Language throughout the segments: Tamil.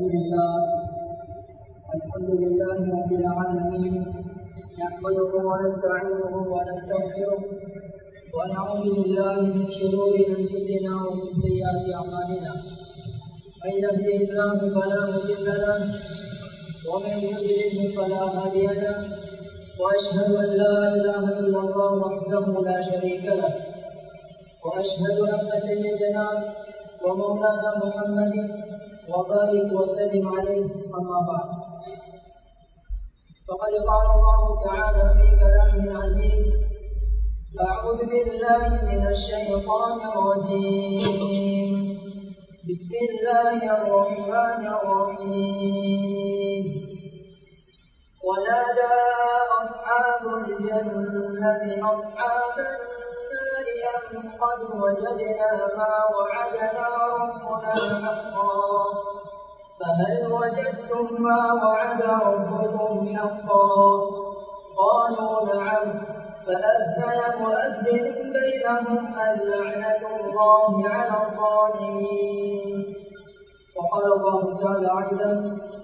الحمد لله الحمد لله رب العالمين نحمده ونستعينه ونستغفره ونعوذ بالله من شرور انفسنا ومن سيئات اعمالنا من يهده الله فلا مضل له ومن يضلله فلا هادي له واشهد ان لا اله الا الله وحده لا شريك له واشهد ان سيدنا ومولانا محمد وبارك وسلم عليه اما بعد فقد قال الله تعالى في كلامه العزيز اعوذ بالله من الشيطان الرجيم بسم الله الرحمن الرحيم ونادى اصحاب الجنه اصحاب النار ان قد وجدنا ما وعدنا ربنا حقا فهل وجدتم ما وعد ربكم حقا قالوا نعم فأذن مؤذن بينهم اللعنة الله على الظالمين وقال الله تعالى عيدا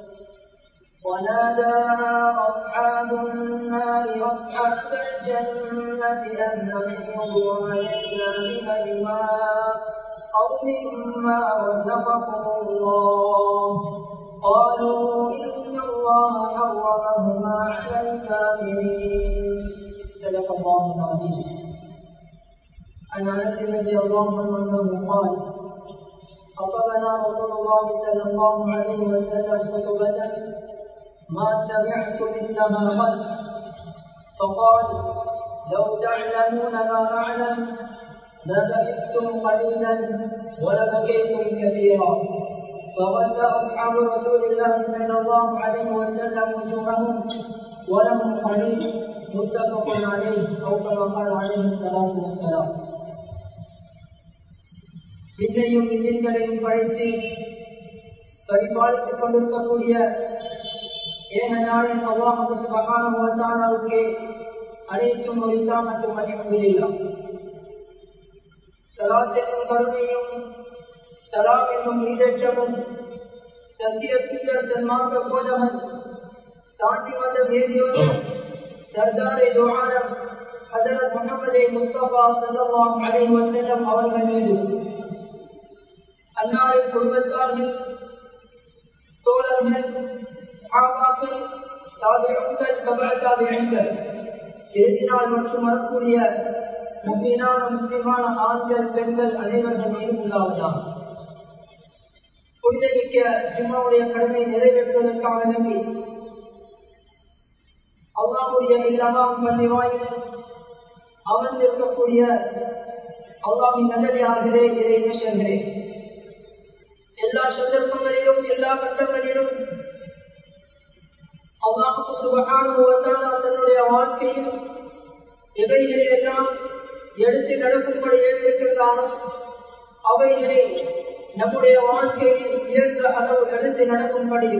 ونادى أصحاب النار أصحاب الجنة أن أحيضوا علينا من الماء أو مما رزقكم الله قالوا إن الله حرمهما على الكافرين صدق الله العظيم عن انس رضي الله عنه انه قال خطبنا رسول الله صلى الله عليه وسلم خطبه ما سمعت مثلها قد فقال لو تعلمون ما اعلم لبكتم قليلا ولبكيتم كثيرا فغزى اصحاب رسول الله صلى الله عليه وسلم وجوههم ولهم قليل متفق عليه او كما قال عليه الصلاه والسلام விண்ணையும் விண்களையும் படைத்து பரிபாலித்துக் கொண்டிருக்கக்கூடிய ஏக நாளின் அல்லாஹு சுபகானுக்கு அனைத்தும் ஒரிசா மற்றும் மகிழ்ச்சியில்லாம் சலாத் என்னும் கருணையும் சலாம் என்னும் நீதற்றமும் சத்திய சுந்தர் தன்மார்க்க போதவன் தாண்டி வந்த வேதியோடு சர்தாரே துவாரம் ஹதரத் முகமதே முஸ்தபா சல்லாஹ் அலை வசல்லம் அவர்கள் மீது அன்னாரின் குடும்பத்தார்கள் தோழர்கள் ஆமாக்கள் தாபியங்கள் தபா தாபியங்கள் இறுதி நாள் மற்றும் வரக்கூடிய முக்கியமான முஸ்லிமான ஆண்கள் பெண்கள் அனைவர்கள் மீதும் உள்ளாவதாம் புனிதமிக்க ஜிம்மாவுடைய கடமை நிறைவேற்றுவதற்காக வேண்டி அல்லாவுடைய இல்லாமல் பண்ணி வாயில் அமர்ந்திருக்கக்கூடிய அல்லாவின் நல்லடியார்களே இதை நேசர்களே எல்லா சந்தர்ப்பங்களிலும் எல்லா கட்டங்களிலும் அல்லாஹு சுபகான தன்னுடைய வாழ்க்கையில் எவைகளை எல்லாம் எடுத்து நடக்கும்படி ஏற்றிருக்கிறானோ அவைகளை நம்முடைய வாழ்க்கையில் இயன்ற அளவு எடுத்து நடக்கும்படி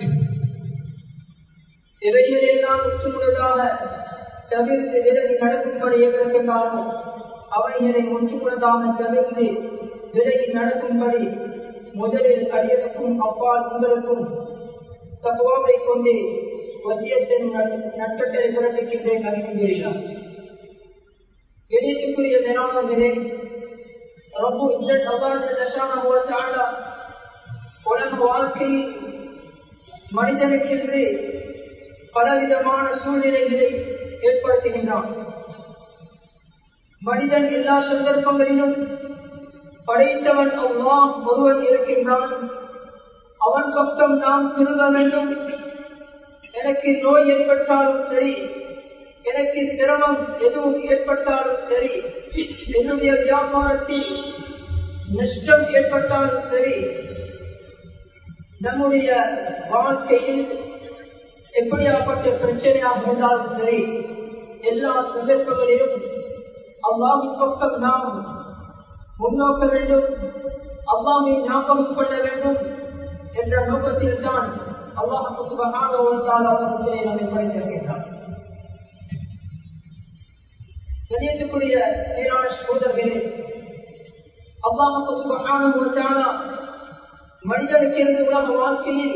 எவைகளெல்லாம் முற்றுமுழுதாக தவிர்த்து விலகி நடக்கும்படி ஏற்றிருக்கிறானோ அவைகளை முற்றுமுழுதாக தவிர்த்து விலகி நடக்கும்படி முதலில் அடியனுக்கும் அப்பால் உங்களுக்கும் தகுவாவை கொண்டு வசியத்தின் நட்டத்தை பிறப்பிக்கின்றேன் அறிவிக்கிறீர்கள் எதிர்ப்புரிய நிராகங்களே ரப்பு இந்த அல்லாத உலக வாழ்க்கையில் மனிதனுக்கென்று பலவிதமான சூழ்நிலைகளை ஏற்படுத்துகின்றான் மனிதன் எல்லா சந்தர்ப்பங்களிலும் படைத்தவன் அல்லாஹ் ஒருவன் இருக்கின்றான் அவன் பக்கம் நாம் திரும்ப வேண்டும் எனக்கு நோய் ஏற்பட்டாலும் சரி எனக்கு சிரமம் எதுவும் ஏற்பட்டாலும் சரி என்னுடைய வியாபாரத்தில் நஷ்டம் ஏற்பட்டாலும் சரி நம்முடைய வாழ்க்கையில் எப்படியாப்பட்ட பிரச்சனையாக இருந்தாலும் சரி எல்லா சந்தர்ப்பங்களிலும் அல்லாவின் பக்கம் நாம் முன்னோக்க வேண்டும் அல்லாமை ஞாபகம் கொள்ள வேண்டும் என்ற நோக்கத்தில் தான் அல்லாஹு சுபகான அவர்களை நம்மை படைத்திருக்கின்றார் கணியத்துக்குரிய சீரான சோதர்களே அல்லாஹு சுபகான மனிதனுக்கு இருந்து உலக வாழ்க்கையில்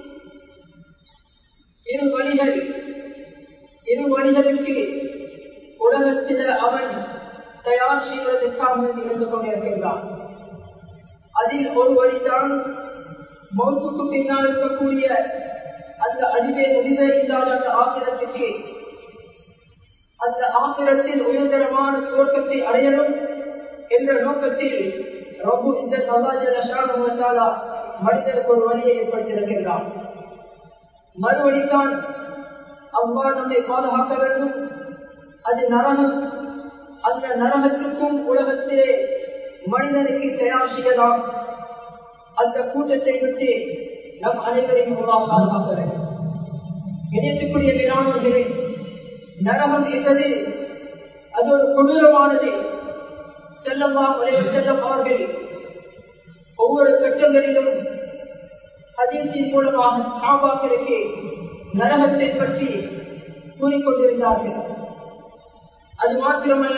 இரு வழிகள் இரு வழிகளுக்கு உலகத்தில் அவன் தயார் செய்வதற்காக இருந்து கொண்டிருக்கின்றான் அதில் ஒரு வழிதான் மௌத்துக்கு பின்னால் இருக்கக்கூடிய அந்த அழிவே முடிவே இல்லாத அந்த ஆசிரத்துக்கு அந்த ஆசிரத்தில் உயர்தரமான சுவர்க்கத்தை அடையணும் என்ற நோக்கத்தில் ரொம்ப இந்த நவாஜலா மனிதனுக்கு ஒரு வழியை ஏற்படுத்தியிருக்கின்றான் மறுவழிதான் அவ்வா நம்மை பாதுகாக்க வேண்டும் அது நரகம் அந்த நரகத்துக்கும் உலகத்திலே மனிதனுக்கு தயார் செய்யலாம் அந்த கூட்டத்தை விட்டு நம் அனைவரையும் அல்லாஹ் பாதுகாக்க வேண்டும் இணையத்துக்குரிய மேலானவர்களே நரகம் என்பது அது ஒரு கொடூரமானது செல்லம்மா செல்லம் அவர்கள் ஒவ்வொரு கட்டங்களிலும் அதிர்ச்சியின் மூலமாக சாபாக்களுக்கு நரகத்தை பற்றி கூறிக்கொண்டிருந்தார்கள் அது மாத்திரமல்ல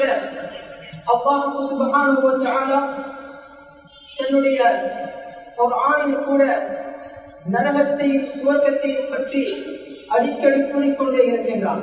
அப்பாஹு தன்னுடைய ஒரு ஆணில் கூட நரகத்தையும் சுவர்க்கத்தையும் பற்றி அடிக்கடி கூறிக்கொண்டே இருக்கின்றான்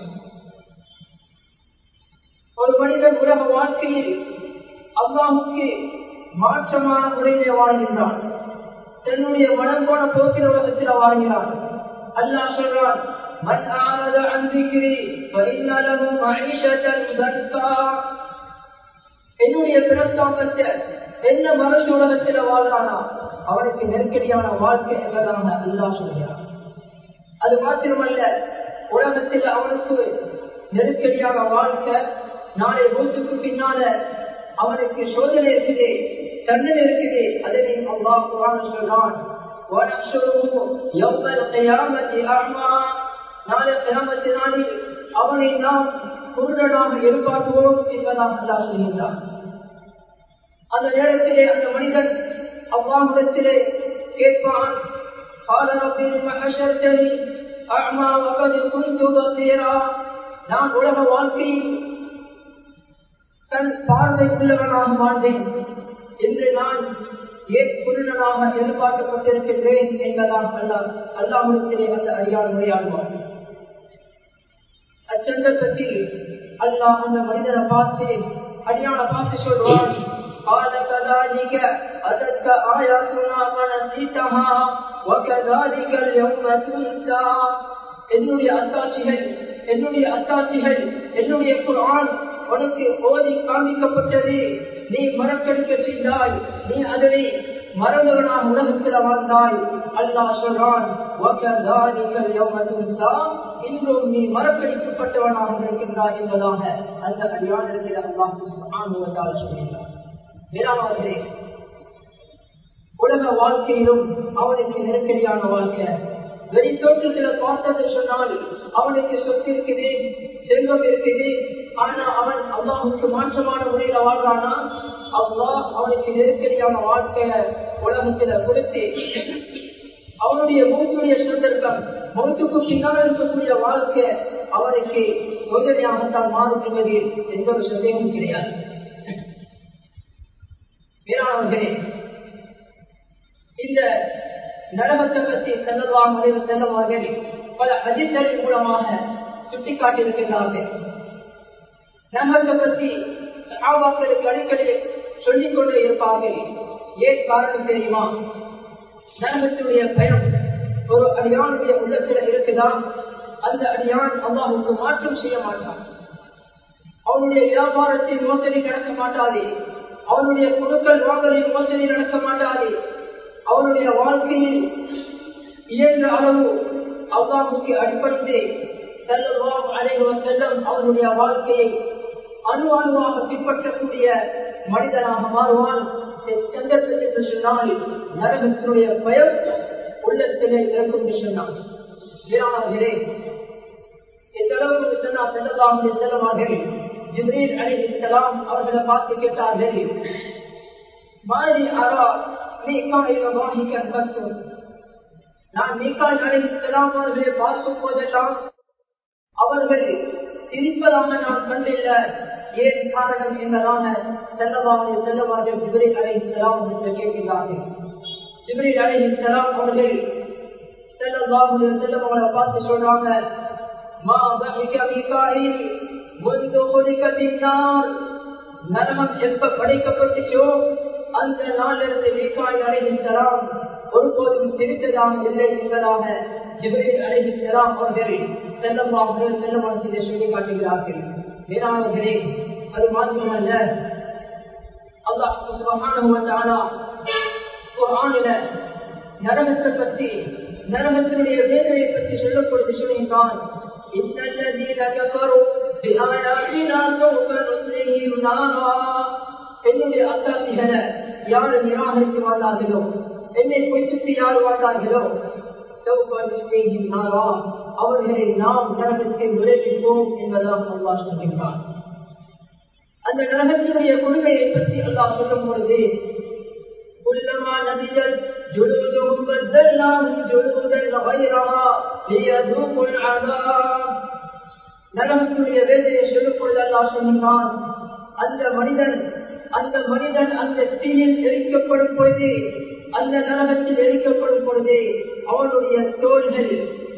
ஒரு மனிதன் உலக வாழ்க்கையில் அல்லாஹுக்கு மாற்றமான முறையிலே வாழ்கின்றான் தன்னுடைய மனம் போன போக்கில் உலகத்தில் வாழ்கிறான் அல்லாஹ் சொல்றான் من أعرض عن ذكري فإن له معيشة ضنكا என்னுடைய பிரஸ்தாபத்தை என்ன மனசு உலகத்தில் வாழ்றானா அவனுக்கு நெருக்கடியான வாழ்க்கை என்பதாக அல்லா சொல்கிறான் அது மாத்திரமல்ல உலகத்தில் அவனுக்கு நெருக்கடியான வாழ்க்கை நாளை மூத்துக்கு பின்னால அவனுக்கு சோதனை இருக்குது தண்டனை இருக்குது அதனை அல்லா குரான் சொல்றான் நாளை கிராமத்தினாலில் அவனை நாம் குருடனாக எதிர்பார்க்கிறோம் என்பதாக அல்லா சொல்கின்றான் அந்த நேரத்திலே அந்த மனிதன் அவ்வாமிடத்திலே கேட்பான் நான் உலக வாழ்க்கையில் தன் பார்வை உள்ளவனாக வாழ்ந்தேன் என்று நான் ஏன் குருடனாக எதிர்பார்க்கப்பட்டிருக்கின்றேன் என்பதாக அல்லா அல்லாமிடத்திலே அந்த அடியால் உரையாடுவான் அச்சந்தத்தில் அல்லாஹ் அந்த மனிதனை பார்த்து அடியான பார்த்து சொல்வான் قال كذلك أتتك آياتنا فنسيتها وكذلك اليوم تنسى என்னுடைய அத்தாட்சிகள் என்னுடைய அத்தாட்சிகள் என்னுடைய குரான் உனக்கு ஓதி காண்பிக்கப்பட்டது நீ மறக்கடிக்க செய்தாய் நீ அதனை மறந்தவனாக உலகத்தில் வாழ்ந்தாய் அல்லாஹ் சொல்றான் இன்றும் நீ மறக்கடிக்கப்பட்டவனாக இருக்கின்றாய் என்பதாக அந்த அடியானிடத்தில் அல்லாஹ் சொல்கின்றார் மேலானவர்களே உலக வாழ்க்கையிலும் அவனுக்கு நெருக்கடியான வாழ்க்கை வெளி தோற்றத்தில் பார்த்ததை சொன்னால் அவனுக்கு சொத்து இருக்குது செல்வம் இருக்குது ஆனா அவன் அல்லாஹுக்கு மாற்றமான முறையில வாழ்றானா அல்லாஹ் அவனுக்கு நெருக்கடியான வாழ்க்கைய உலகத்துல கொடுத்து அவனுடைய முகத்துடைய சந்தர்ப்பம் முகத்துக்கு பின்னால் இருக்கக்கூடிய வாழ்க்கை அவனுக்கு சோதனையாகத்தான் மாறும் என்பதில் எந்த ஒரு சந்தேகமும் கிடையாது மேலானவர்களே இந்த நரகத்தை பற்றி செல்லலாம் செல்லவார்கள் பல அஜித்தலின் மூலமாக சுட்டிக்காட்டியிருக்கிறார்கள் நரகத்தை பற்றி ஆவாக்களுக்கு அடிக்கடி சொல்லிக் கொண்டே இருப்பார்கள் ஏன் காரணம் தெரியுமா நரகத்துடைய பயம் ஒரு அடியானுடைய உள்ளத்தில் இருக்குதான் அந்த அடியான் அல்லாஹுக்கு மாற்றம் செய்ய மாட்டான் அவனுடைய வியாபாரத்தில் மோசடி நடக்க மாட்டாதே அவனுடைய குழுக்கள் வாங்கலில் மோசடி நடக்க மாட்டாதே அவனுடைய வாழ்க்கையில் இயன்ற அளவு அல்லாஹுக்கு அடிப்படைத்து செல்லம் அனைவரும் செல்லம் அவனுடைய வாழ்க்கையை அணு அணுவாக பின்பற்றக்கூடிய மனிதனாக மாறுவான் சந்தர்ப்பத்தில் என்று சொன்னால் நரகத்தினுடைய பயம் உள்ளத்திலே இருக்கும் என்று சொன்னான் வீரானவர்களே எந்த அளவுக்கு சொன்னால் செல்லலாம் செல்லவார்கள் ஜிப்ரீல் அலி இஸ்லாம் அவர்களை பார்த்து கேட்டார்கள் மாதிரி அரா மீகாயில் வாகிக்க கற்று நான் மீகால் அலி இஸ்லாம் அவர்களை பார்க்கும் போதெல்லாம் அவர்கள் சிரிப்பதாக நான் கண்டில்ல ஏன் காரணம் என்பதான செல்லவாக செல்லவாக ஜிப்ரீல் அலி இஸ்லாம் என்று கேட்கிறார்கள் ஜிப்ரீல் அலைஹிஸ்ஸலாம் அவர்கள் ஸல்லல்லாஹு அலைஹி வஸல்லம் அவங்களை பார்த்து சொல்றாங்க மா தஹிக மீகாயில் முந்து குலிகத்தின் நார் நரகம் எப்ப படைக்கப்பட்டுச்சோ அந்த நாளிலிருந்து மீகாயில் அலைஹிஸ்ஸலாம் ஒருபோதும் சிரித்ததாக இல்லை என்பதாக ஜிப்ரீல் அலைஹிஸ்ஸலாம் அவர்கள் ஸல்லல்லாஹு அலைஹி வஸல்லம் அவர்களை சொல்லி காட்டுகிறார்கள் வேறானவர்களே அது மாத்திரமல்ல அல்லாஹ் சுப்ஹானஹு வ தஆலா குர்ஆனில நரகத்தை பற்றி நரகத்தினுடைய வேதனையை பற்றி சொல்லப்படுது சொல்லுகிறான் إن الذين كفروا بآياتنا سوف نصليهم نارا என்னுடைய அத்தாசிகளை யார் நிராகரித்து வாழ்ந்தார்களோ என்னை பொய்த்துட்டு யார் வாழ்ந்தார்களோ سوف نصليهم نارا அவர்களை நாம் நரகத்தில் விளைவிப்போம் என்பதாக அல்லாஹ் சொல்கின்றான் அந்த நரகத்தினுடைய கொள்கையை பற்றி அல்லாஹ் சொல்லும் பொழுது كلما نضجت جلودهم بدلناهم جلودا غيرها ليذوقوا العذاب நரகத்துடைய வேதனையை சொல்லும் பொழுது அல்லாஹ் சொன்னான் அந்த மனிதன் அந்த மனிதன் அந்த தீயில் எரிக்கப்படும் பொழுது அந்த நரகத்தில் எரிக்கப்படும் பொழுது அவனுடைய தோள்கள்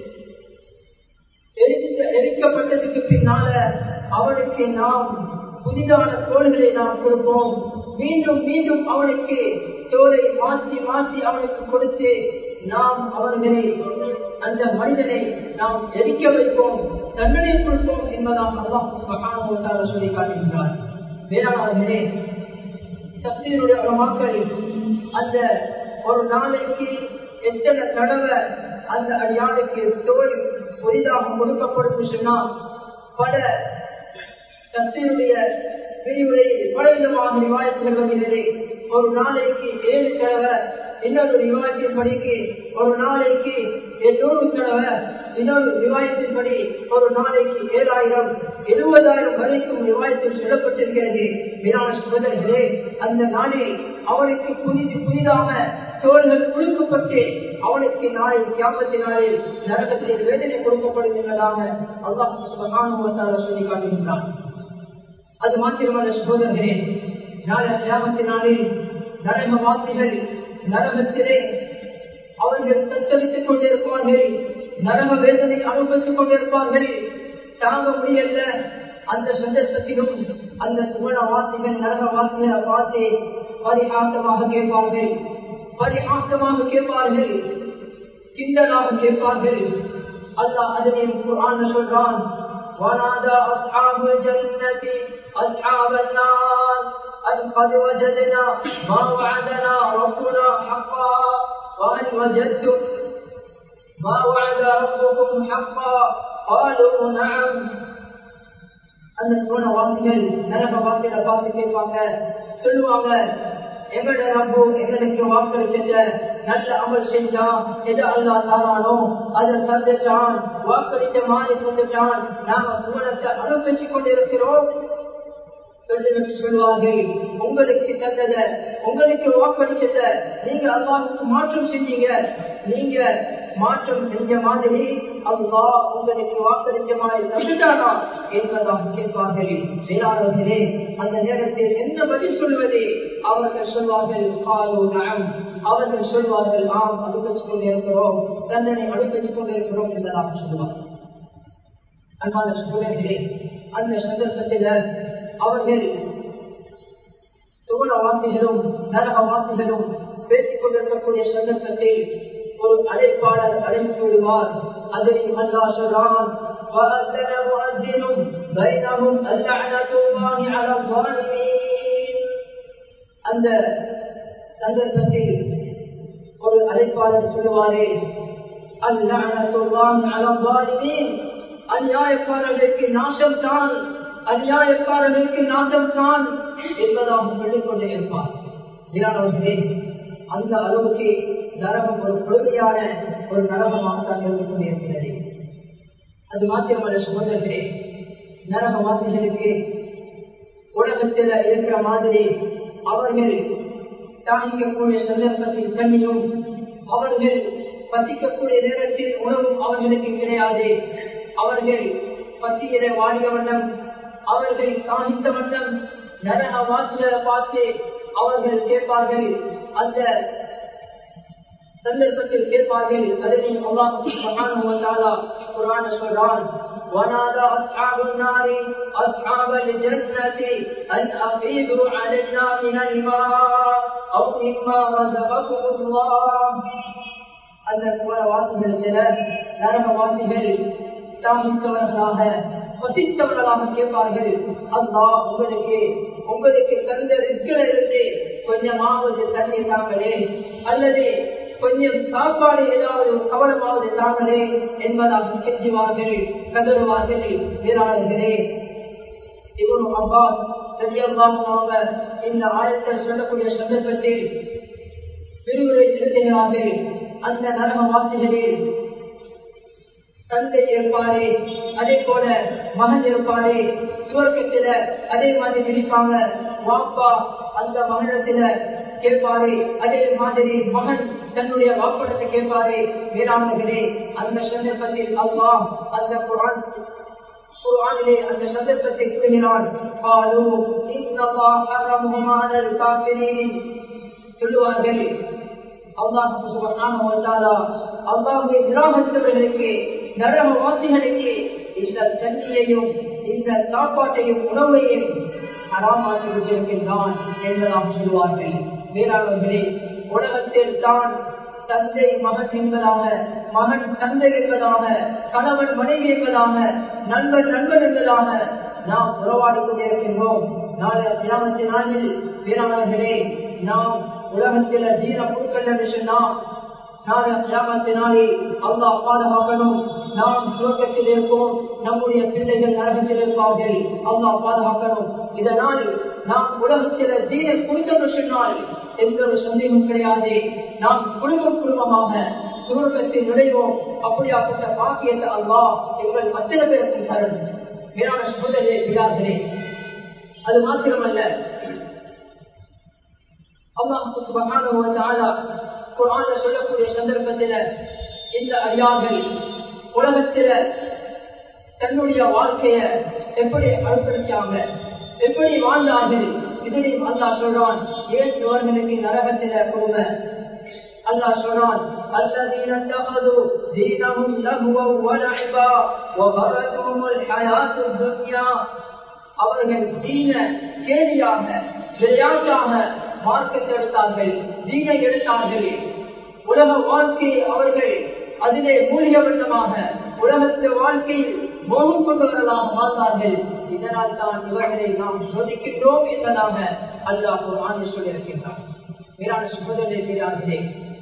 எரிக்க எரிக்கப்பட்டதுக்கு பின்னால அவனுக்கு நாம் புதிதான தோள்களை நாம் கொடுப்போம் மீண்டும் மீண்டும் அவனுக்கு தோலை மாற்றி மாற்றி அவனுக்கு கொடுத்து நாம் அவர்களை அந்த மனிதனை நாம் எரிக்க வைப்போம் தண்டனை கொடுப்போம் என்பதாம் அல்லாஹ் சுபஹானஹு சொல்லி காட்டுகின்றார் வேளாளர்களே தப்சீருடைய மக்கள் அந்த ஒரு நாளைக்கு எத்தனை தடவை அந்த அடியாளுக்கு தோல் புதிதாக கொடுக்கப்படும் சொன்னா பல தப்சீருடைய விரிவுரையில் பலவிதமான விவாதத்தில் வருகிறது ஒரு நாளைக்கு ஏழு தடவை இன்னொரு விவாதத்தின் படிக்கு ஒரு நாளைக்கு எண்ணூறு தடவை இன்னொரு விவாதத்தின்படி ஒரு நாளைக்கு ஏழாயிரம் எழுபதாயிரம் வரைக்கும் விவாதத்தில் சொல்லப்பட்டிருக்கிறது வீரான சகோதரர்களே அந்த நாளில் அவனுக்கு புதிது புதிதாக தோள்கள் குளிக்கப்பட்டு அவனுக்கு நாளை தியாகத்தின் நாளில் நரகத்தில் வேதனை கொடுக்கப்படும் என்பதாக அல்லாஹ் சுபகானுவத்தால் சொல்லி காட்டுகின்றான் அது மாத்திரமல்ல சகோதரர்களே நாளை தியாகத்தின் நாளில் நரக வாசிகள் நரகத்திலே அவர்கள் தத்தளித்துக் கொண்டிருப்பார்கள் நரக வேதனை அனுபவித்துக் கொண்டிருப்பார்கள் தாங்க முடியல அந்த சந்தர்ப்பத்திலும் அந்த சுவன வாசிகள் நரக வாசிகளை பார்த்து பரிகாசமாக கேட்பார்கள் பரிகாசமாக கேட்பார்கள் கிண்டலாக கேட்பார்கள் அல்லாஹ் அதனை குர்ஆன் சொல்றான் ونادى أصحاب الجنة أصحاب النار أن قد وجدنا ما وعدنا ربنا حقا وهل وجدتم ما وعد ربكم حقا قالوا نعم அந்த சோழ வாசிகள் நரக வாசிகளை பார்த்து கேட்பாங்க சொல்லுவாங்க எங்கட ரப்பு எங்களுக்கு வாக்களிச்ச நல்ல அமல் செஞ்சான் எது அல்லா தாரானோ அதை தந்துட்டான் வாக்களித்த மாறி தந்துட்டான் நாம சுவனத்தை அனுபவிச்சு கொண்டிருக்கிறோம் சொல்லுவார்கள் உங்களுக்கு தந்தத உங்களுக்கு வாக்களிச்சத நீங்க அல்லாவுக்கு மாற்றம் செஞ்சீங்க நீங்க மாற்றம் செஞ்ச மாதிரி அல்லா உங்களுக்கு வாக்களிச்ச மாதிரி தந்துட்டானா என்பதாக கேட்பார்கள் செயலாளர்களே அந்த நேரத்தில் என்ன பதில் சொல்வது அவர்கள் சொல்வார்கள் ஆலோ நயம் அவர்கள் சொல்வார்கள் ஆம் அனுபவிச்சு கொண்டிருக்கிறோம் தண்டனை அனுபவிச்சு கொண்டிருக்கிறோம் என்பதாக சொல்லுவார்கள் அன்பான சகோதரர்களே அந்த சந்தர்ப்பத்தில் அவர்கள் சுகுண வாசிகளும் நரக வாசிகளும் பேசிக் கொண்டிருக்கக்கூடிய சந்தர்ப்பத்தில் ஒரு அழைப்பாளர் அழைத்து விடுவார் அதனை அல்லா சொல்றான் وأذن مؤذن بينهم اللعنة الله على الظالمين அந்த சந்தர்ப்பத்தில் ஒரு அழைப்பாளர் சொல்லுவாரே اللعنة الله على الظالمين அநியாயக்காரர்களுக்கு நாசம் தான் அநியாயக்காரர்களுக்கு நாசம் தான் என்பதாக சொல்லிக் கொண்டே இருப்பார் இரானவர்களே அந்த அளவுக்கு நரகம் ஒரு கொடுமையான ஒரு நரகமாக தான் இருந்து கொண்டிருக்கிறது அது மாத்திரமல்ல சகோதரர்களே நரகவாசிகளுக்கு உலகத்தில் இருக்கிற மாதிரி அவர்கள் தாங்கிக்கக்கூடிய சந்தர்ப்பத்தில் தண்ணியும் அவர்கள் பசிக்கக்கூடிய நேரத்தில் உணவும் அவர்களுக்கு கிடையாது அவர்கள் பசியில வாடிய வண்ணம் அவர்கள் சாதித்த வண்ணம் நரக வாசிகளை பார்த்து அவர்கள் கேட்பார்கள் அந்த சந்தர்ப்பத்தில் கேட்பார்கள் அதில் அல்லாஹ் சுப்ஹானஹு வ தஆலா குர்ஆன் சொல்றான் ونادى أصحاب النار أصحاب الجنة أن أفيدوا علينا من الماء أو مما رزقكم الله அந்த சூழ வாசிகள் சில நரக வாசிகள் தாமித்தவர்களாக பசித்தவர்களாக கேட்பார்கள் அல்லா உங்களுக்கு உங்களுக்கு தந்த ரிஸ்கிலிருந்து கொஞ்சமாவது தண்ணீர் தாங்களே அல்லது கொஞ்சம் சாப்பாடு ஏதாவது ஒரு கவனமாவது தாங்களே என்பதாக கெஞ்சுவார்கள் கதறுவார்கள் வீராளர்களே இவனு அப்பாஸ் அவங்க இந்த ஆயத்தில் சொல்லக்கூடிய சந்தர்ப்பத்தில் விரிவுரை செலுத்துகிறார்கள் அந்த நரக வாசிகளில் தந்தை இருப்பாரே அதே போல மகன் இருப்பாரே சுவர்க்கத்தில அதே மாதிரி இருப்பாங்க வாப்பா அந்த மகனிடத்தில கேட்பாரே அதே மாதிரி மகன் தன்னுடைய வாப்படத்தை கேட்பாரே வேளாண்மைகளே அந்த சந்தர்ப்பத்தில் அல்லா அந்த குரான் குரானிலே அந்த சந்தர்ப்பத்தை கூறுகிறான் பாலு இன்னமா ஹரமுமான காப்பிரின் சொல்லுவார்கள் அல்லாஹுவை நிராகரித்தவர்களுக்கு நரகவாசிகளுக்கு இந்த தண்ணியையும் இந்த சாப்பாட்டையும் உணவையும் அறாமாற்றி விட்டிருக்கின்றான் என்பதாக சொல்வார்கள் வேளாண்மைகளே உலகத்தில் தான் தந்தை மகன் என்பதாக மகன் தந்தை என்பதாக கணவன் மனைவி என்பதாக நண்பன் நண்பன் என்பதாக நாம் உறவாடி கொண்டிருக்கின்றோம் நாளை கிராமத்தின் நாளில் வீராளர்களே நாம் உலகத்தில தீன பொருட்கள் என்று சொன்னா நாளை கிராமத்தினாலே அல்லா பாதுகாக்கணும் நாம் சுவர்க்கத்தில் இருப்போம் நம்முடைய பிள்ளைகள் நரகத்தில் இருப்பார்கள் அல்லா பாதுகாக்கணும் இதனால் நாம் உலகத்தில தீன குறித்த சொன்னால் எந்த ஒரு சந்தேகம் கிடையாது நாம் குடும்பம் குடும்பமாக சுவர்க்கத்தில் நுழைவோம் அப்படியாப்பட்ட பாக்கியத்தை அல்லா எங்கள் அத்தனை பேருக்கு தரும் மேலான சகோதரே விழார்களே அது மாத்திரமல்ல குரான் சொல்லக்கூடிய சந்தர்ப்பத்தில இந்த அடியார்கள் உலகத்தில தன்னுடைய வாழ்க்கைய எப்படி அர்ப்பணிச்சாங்க எப்படி வாழ்ந்தார்கள் இதிலையும் அல்லா சொல்றான் ஏன் இவர்களுக்கு நரகத்தில கொடுமை அல்லாஹ் சொல்றான் الذين اتخذوا دينهم لهوا ولعبا وغرتهم الحياة الدنيا அவர்கள் தீன கேலியாக விளையாட்டாக மார்க்கத்தை எடுத்தார்கள் தீனை எடுத்தார்கள் உலக வாழ்க்கையை அவர்கள் அதிலே மூலிகவண்ணமாக உலகத்து வாழ்க்கையில் மோகம் கொண்டவர்களாக வாழ்ந்தார்கள் இதனால் தான் இவர்களை நாம் சோதிக்கின்றோம் என்பதாக அல்லாஹ் ஒரு ஆண்டு சொல்லியிருக்கின்றார் மேலான சுகதனை மீறார்களே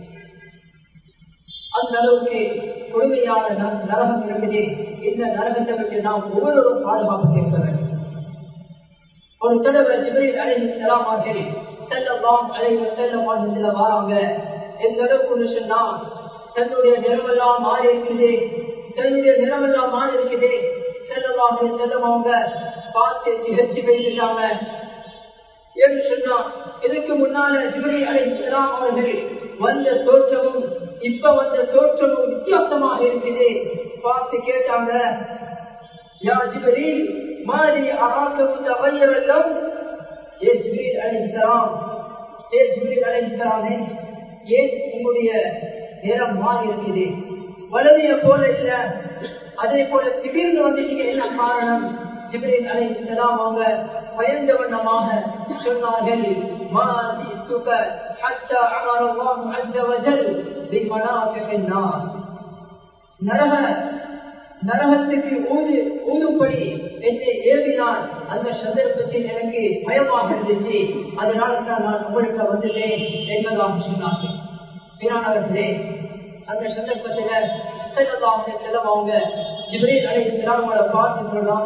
அந்த அளவுக்கு கொடுமையான நரகம் இருக்குது இந்த நரகத்தை பற்றி நாம் ஒவ்வொருவரும் பாதுகாப்பு கேட்க வேண்டும் ஒரு தடவை ஜிபிரில் அலைஹி ஸலாம் அவர்கள் ஸல்லல்லாஹு அலைஹி வஸல்லம் அவர்கள வராங்க எந்த அளவுக்கு சொன்னா தன்னுடைய நிறமெல்லாம் மாறி இருக்குது தன்னுடைய நிறமெல்லாம் மாறி இருக்குது ஸல்லல்லாஹு அலைஹி வஸல்லம் அவங்க பார்த்து திகச்சு போயிட்டாங்க என்று சொன்னா இதுக்கு முன்னால ஜிபிரில் அலைஹி ஸலாம் அவர்கள் வந்த தோற்றமும் இப்ப வந்த தோற்றமும் வித்தியாசமாக இருக்குது பார்த்து கேட்டாங்க யா ஜிபிரில் மாறி அராக்க முத்தகையர் எல்லாம் ஏ ஜிபிரில் அலைஹிஸ்ஸலாம் ஏ ஜிபிரில் அலைஹிஸ்ஸலாமே ஏன் உங்களுடைய நேரம் மாறி இருக்குது வலதிய போல இல்ல அதே போல திடீர்னு வந்துட்டீங்க என்ன காரணம் ஜிப்ரீல் அலைஹிஸ்ஸலாம் அவங்க பயந்த வண்ணமாக சொன்னார்கள் ما جئتك حتى أمر الله عز وجل بمنافق النار நரக நரகத்துக்கு ஊது ஊதும்படி என்னை ஏவினால் அந்த சந்தர்ப்பத்தில் எனக்கு பயமாக இருந்துச்சு அதனால தான் நான் உங்களுக்கு வந்துட்டேன் என்பதாக சொன்னார்கள் வீரானவர்களே அந்த சந்தர்ப்பத்துல செல்லதாக செல்லம் அவங்க ஜிப்ரீல் அலை சிலாமலை பார்த்து சொல்றாங்க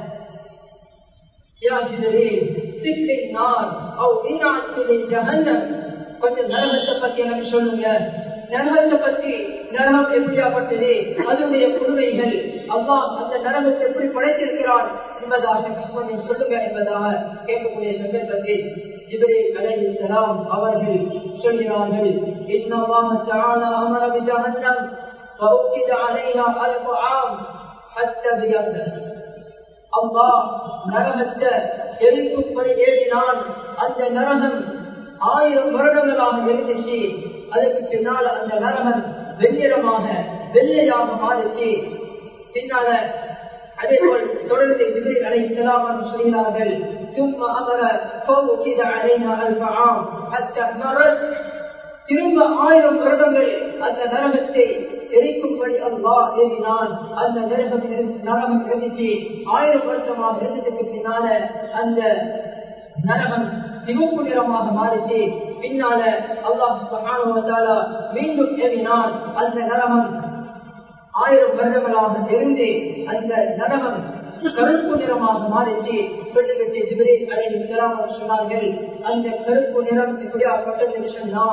யா ஜிப்ரீல் சிக்கின் நார் அவ் ஈராத்திலே ஜஹன்னம் கொஞ்சம் நரகத்தை பத்தி எனக்கு சொல்லுங்க நரகத்தை பத்தி நரகம் எப்படியாப்பட்டது அதனுடைய கொடுமைகள் அவ்வா அந்த நரகத்தை எப்படி படைத்திருக்கிறான் என்பதாக கொஞ்சம் சொல்லுங்க என்பதாக கேட்கக்கூடிய சந்தர்ப்பத்தில் ஜிபரே அலை சலாம் அவர்கள் சொல்கிறார்கள் இன்னமாக تعالى أمر بجهنم فأوكد عليها ألف عام حتى بيضت அல்லாஹ் நரகத்தை எரிக்கும்படி ஏறினான் அந்த நரகம் ஆயிரம் வருடங்களாக இருந்துச்சு அதற்கு பின்னால் அந்த நரகன் வெண்ணிறமாக வெள்ளையாக மாறிச்சு பின்னால அதே போல் தொடர்ந்து ஜிப்ரீல் அலைஹிஸ்ஸலாம் சொல்கிறார்கள் ثم أمر فوقد علينا ألف عام حتى مرت திரும்ப ஆயிரம் வருடங்கள் அந்த நரகத்தை எரிக்கும்படி அல்லா ஏறினான் அந்த நரகம் நரகம் இருந்துச்சு ஆயிரம் வருஷமாக இருந்ததுக்கு பின்னால அந்த நரகம் சிவப்பு நிறமாக மாறிச்சு பின்னால அல்லாஹ் மீண்டும் ஏறினான் அந்த நரகம் ஆயிரம் வருடங்களாக இருந்து அந்த நரகம் கருப்பு நிறமாக மாறிச்சு சொல்லிவிட்டு ஜிபிரேல் அலைஹி ஸலாம் சொன்னார்கள் அந்த கருப்பு நிறம் எப்படியாப்பட்டது சொன்னா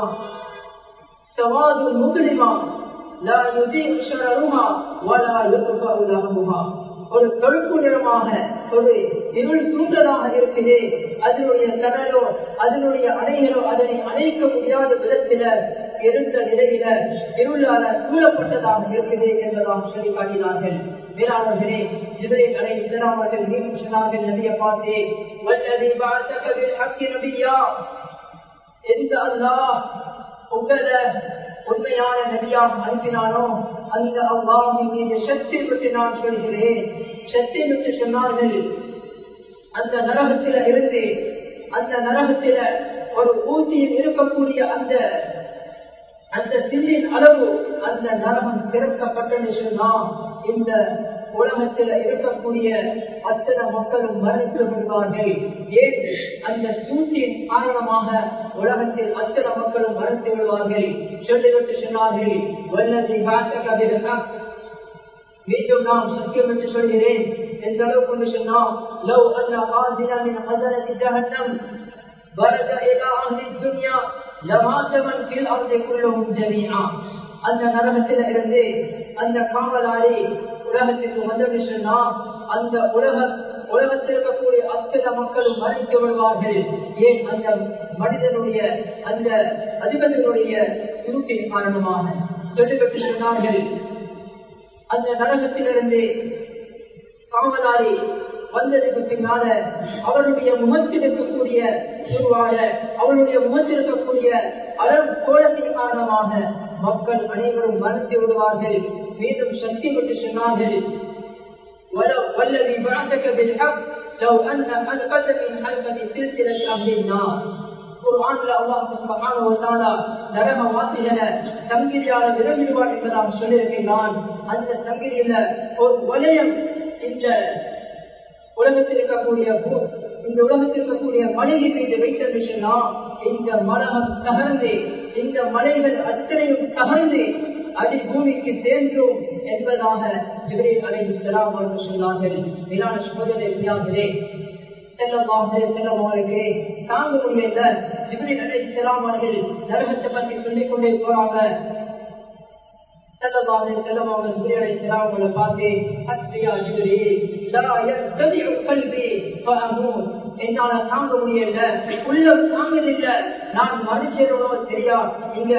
சவாது முதுலிமா லா யுதீம் ஷரருஹா வலா யுத்ஃபா லஹமுஹா ஒரு கருப்பு நிறமாக ஒரு இருள் சூழ்ந்ததாக இருக்குது அதனுடைய கடலோ அதனுடைய அணைகளோ அதனை அணைக்க முடியாத விதத்தில இருந்த நிலையில இருளால சூழப்பட்டதாக இருக்குது என்பதாக சொல்லி காட்டினார்கள் வேளாளர்களே இவரை அலை இஸ்லாமர்கள் மீண்டும் சொன்னார்கள் நபிய பார்த்து வல்லதி பாசக பில் ஹக்கி நபியா எந்த அல்லாஹ் உங்களை உண்மையான நபியாக அனுப்பினானோ அந்த அல்லாஹின் மீது சக்தி பற்றி நான் சொல்கிறேன் சக்தி பற்றி சொன்னார்கள் அந்த நரகத்தில இருந்து அந்த நரகத்தில ஒரு ஊசியில் இருக்கக்கூடிய அந்த அந்த சில்லின் அளவு அந்த நரகம் திறக்கப்பட்டது சொன்னா இந்த உலகத்தில் இருக்கக்கூடிய அத்தனை மக்களும் மறுத்து விடுவார்கள் ஏன் அந்த சூட்டின் காரணமாக உலகத்தில் அத்தனை மக்களும் மறுத்து விடுவார்கள் சொல்லிவிட்டு சொன்னார்கள் வல்லதை காத்த மீண்டும் நாம் சத்தியம் என்று சொல்கிறேன் எந்த அளவுக்கு சொன்னா லவ் அண்ணா ஆதினாமின் ஹசனதி ஜஹன்னம் برد إلى أهل الدنيا لمات من في الأرض كلهم جميعا அந்த நரகத்தில் இருந்து அந்த காவலாளி உலகத்திற்கு வந்தது சொன்னா அந்த உலக உலகத்தில் இருக்கக்கூடிய அத்தனை மக்களும் மறைத்து விடுவார்கள் ஏன் அந்த மனிதனுடைய அந்த அதிபர்களுடைய சுருட்டின் காரணமாக சொல்லிவிட்டு சொன்னார்கள் அந்த நரகத்திலிருந்து காவலாளி வந்ததுக்கு பின்னால அவருடைய முகத்தில் இருக்கக்கூடிய உருவாக அவருடைய முகத்தில் இருக்கக்கூடிய அளவு கோலத்தின் காரணமாக மக்கள் அனைவரும் மறுத்து விடுவார்கள் மீண்டும் சக்தி விட்டு சொன்னார்கள் والذي بعثك بالحق لو ان حلقه من حلقه سلسله اهل النار குர்ஆன்ல அல்லாஹ் சுப்ஹானஹு வ தஆலா நரக வாசிகளை சங்கிலியால விலகிடுவார் என்பதாக சொல்லியிருக்கிறான் அந்த சங்கிலியில ஒரு வலயம் இந்த உலகத்தில் இருக்கக்கூடிய இந்த உலகத்தில் இருக்கக்கூடிய மலையை மீது வைத்தது சொன்னா இந்த மலகம் தகர்ந்து இந்த மலைகள் அத்தனையும் தகர்ந்து அடி பூமிக்கு சேர்ந்தோம் என்பதாக ஜிப்ரீல் அலைஹிஸ்ஸலாம் அவர்கள் சொன்னார்கள் மேலான சகோதரே பிரியாங்களே செல்லவாங்களுக்கு தாங்க முடியல ஜிப்ரீல் அலைஹிஸ்ஸலாம் அவர்கள் நரகத்தை பற்றி சொல்லிக் கொண்டே போறாங்க செல்லவாங்க செல்லவாங்க ஜிப்ரீல் அலைஹிஸ்ஸலாம் அவங்களை பார்த்து அஸ்ரியா ஜிப்ரீல் லா யஸ்ததிஉ கல்பி ஃபஅமூத் என்னால தாங்க முடியல உள்ளம் தாங்கதில்ல நான் மனுஷனோ சரியா நீங்க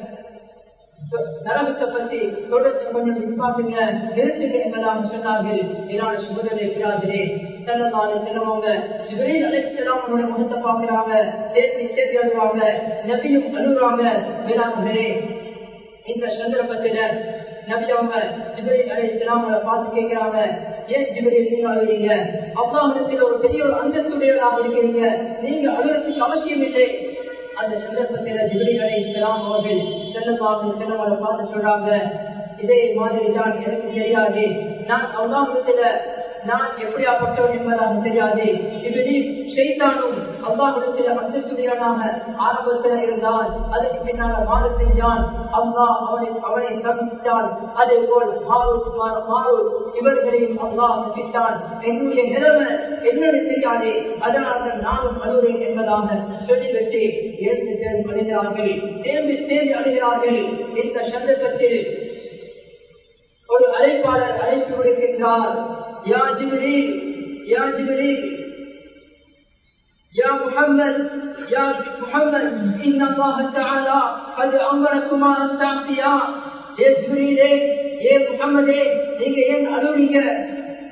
நரகத்தை பத்தி தொடர்ந்து கொஞ்சம் நிப்பாட்டுங்க நிறுத்துங்க என்பதாக சொன்னார்கள் இதனால சுபதனை பிராதிரே செல்லதாலே செல்லவங்க இவரே அழைச்சலாம் அவனுடைய முகத்தை பார்க்கிறாங்க தேர்வி தேர்வி அழுவாங்க நபியும் அழுகுறாங்க வேளாண்களே இந்த சந்தர்ப்பத்தில நபி அவங்க ஜிபரில் அலைஹிஸ்ஸலாம் பார்த்து கேட்கிறாங்க ஏன் ஜிபரில் நீங்க அழுவீங்க அல்லாஹிடத்தில் ஒரு பெரிய ஒரு அந்தஸ்துடையவராக இருக்கிறீங்க நீங்க அழுவதற்கு அவசியம் இல்லை அந்த சந்தர்ப்பத்தில் ஜிபரில் அலைஹிஸ்ஸலாம் அவர்கள் செல்லப்பாங்க செல்லவங்களை பார்த்து சொல்றாங்க இதே மாதிரி தான் எனக்கு தெரியாது நான் அல்லாஹிடத்துல நான் எப்படியாப்பட்டவன் என்பதாக தெரியாது இப்படி செய்தானும் அல்லாஹிடத்தில் அந்தஸ்துடையவனாக ஆரம்பத்தில் இருந்தான் அதுக்கு பின்னால மாறு செஞ்சான் அல்லாஹ் அவனை அவனை தப்பித்தான் அதே போல் மாரூத் மாரூத் இவர்களையும் அல்லாஹ் தப்பித்தான் என்னுடைய நிலைமை என்னன்னு தெரியாது அதனால நானும் அழுகிறேன் என்பதாக சொல்லிவிட்டு இரண்டு பேரும் அழுகிறார்கள் தேம்பி தேம்பி அழுகிறார்கள் இந்த சந்தர்ப்பத்தில் ஒரு அழைப்பாளர் அழைப்பு விடுக்கின்றார் يا جبريل يا جبريل يا محمد يا محمد إن الله تعالى قد أمركما أن تعصيا يا جبريل يا محمد நீங்க ஏன் அழுவீங்க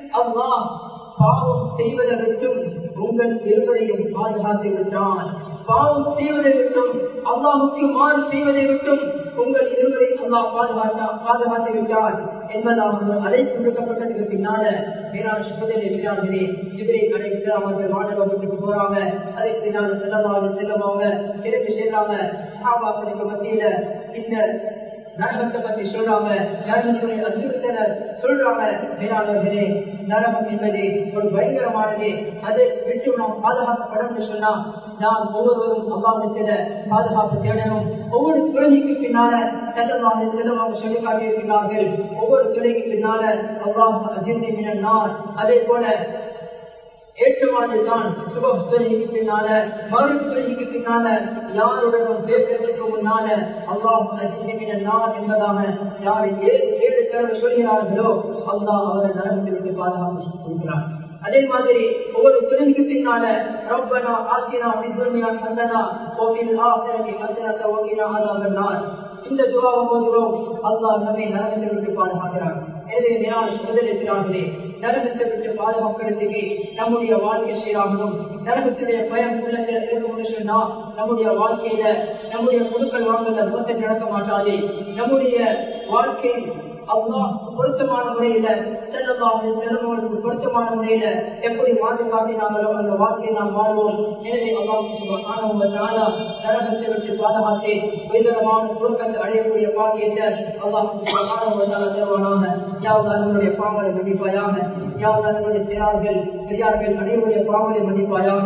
அல்லாஹ் பாவம் செய்வதற்கும் உங்கள் இருவரையும் பாதுகாத்து விட்டான் பாவம் செய்வதை விட்டும் அல்லாஹுக்கு மாறு செய்வதை விட்டும் உங்கள் இருவரை அல்லாஹ் பாதுகாத்தா பாதுகாத்து விட்டார் என்பதாக அழைப்பு விடுக்கப்பட்டதுக்கு பின்னால மேலான சுபதில் இருக்கிறார்களே இவரை அழைத்து அவர்கள் மாணவர்களுக்கு போறாங்க அதற்கு பின்னால் செல்லதாக செல்லமாக திருப்பி செல்லாம சாபாக்களுக்கு மத்தியில இந்த நரகத்தை பத்தி சொல்றாங்க நரகத்துடைய அச்சுறுத்தலை சொல்றாங்க மேலாளர்களே நரகம் என்பது ஒரு பயங்கரமானது அதை விட்டு நாம் பாதுகாக்கப்படும் சொன்னா நாம் ஒவ்வொருவரும் அல்லாவிடத்தில பாதுகாப்பு தேடணும் ஒவ்வொரு துறைக்கு பின்னால செல்லவாங்க செல்லவாங்க சொல்லி காட்டியிருக்கிறார்கள் ஒவ்வொரு துறைக்கு பின்னால அல்லாஹ் அஜிர்னிமினார் அதே போல ஏற்றமானதுதான் சுபத்துறைக்கு பின்னால மறுத்துறைக்கு பின்னால யாருடனும் பேசுறதுக்கு முன்னால அல்லாஹ் அஜிமினார் என்பதாக யார் ஏழு தடவை சொல்கிறார்களோ அல்லாஹ் அவரை நரகத்தை விட்டு பாதுகாப்பு கொடுக்கிறார் அதே மாதிரி ஒவ்வொரு துறைக்கு பின்னால ரப்பனா ஆசினா வித்வன்யா சந்தனா கோவில் ஆசிரமி ஹசனத்தை ஓகினா ஆதாகனார் இந்த துவாவை போதும் அல்லாஹ் நம்மை நரகத்தை விட்டு பாதுகாக்கிறார் எனவே மேலான முதலிருக்கிறார்களே நரகத்தை விட்டு பாதுகாக்கிறதுக்கு நம்முடைய வாழ்க்கை சீராகணும் நரகத்துடைய பயம் உள்ளத்தில் இருக்கணும்னு சொன்னா நம்முடைய வாழ்க்கையில நம்முடைய குடுக்கல் வாங்கல மோசம் நடக்க மாட்டாது நம்முடைய வாழ்க்கை அல்லாஹ் பொருத்தமான முறையில செல்லமாக செல்லவங்களுக்கு பொருத்தமான முறையில எப்படி வாழ்ந்து காட்டினாங்களோ அந்த வாழ்க்கையை நாம் வாழ்வோம் எனவே அல்லாஹ் நரகத்தை விட்டு பாதுகாத்து உயர்தரமான சுருக்கத்தை அடையக்கூடிய பாக்கியத்தை அல்லாஹ் தருவானாக யாவது நம்முடைய பாவங்களை மன்னிப்பாயாக யாவது நம்முடைய சிறார்கள் பெரியார்கள் அனைவருடைய பாவங்களை மன்னிப்பாயாக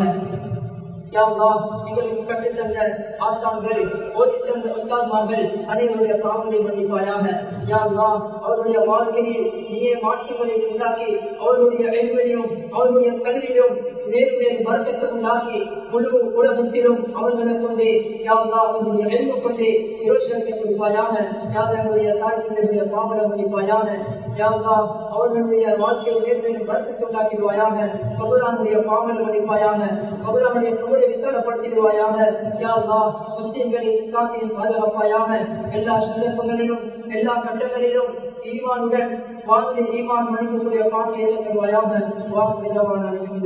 எங்களுக்கு கற்றுத்தந்த ஆசான்கள் ஓதி தந்த உத்தாத்மார்கள் அனைவருடைய பாவங்களை மன்னிப்பாயாக யாருலா அவருடைய வாழ்க்கையில் நீயே மாற்றங்களை உண்டாக்கி அவருடைய அறிவிலையும் அவருடைய கல்வியிலும் வேறு வேறு வர்க்கத்தை உண்டாக்கி முழு உலகத்திலும் அவர்களை கொண்டே யாருலா அவருடைய அறிவு கொண்டே யோசனத்தை கொடுப்பாயாக யாருடைய தாய் தந்தையுடைய பாவங்களை மன்னிப்பாயாக யாருலா அவர்களுடைய வாழ்க்கையை வேறு வேறு வர்க்கத்தை உண்டாக்கிடுவாயாக கபுரானுடைய பாவங்களை மன்னிப்பாயாக கபுரானுடைய கபரை விசாலப்படுத்திடுவாயாக யாருலா முஸ்லிம்களை இஸ்லாத்தையும் பாதுகாப்பாயாக எல்லா சந்தர்ப்பங்களிலும் எல்லா கட்டங்களிலும் ஈமானுடன் வாழ்ந்து ஈமான் மனிதனுடைய பாக்கியத்தை தருவாயாக வாழ்ந்து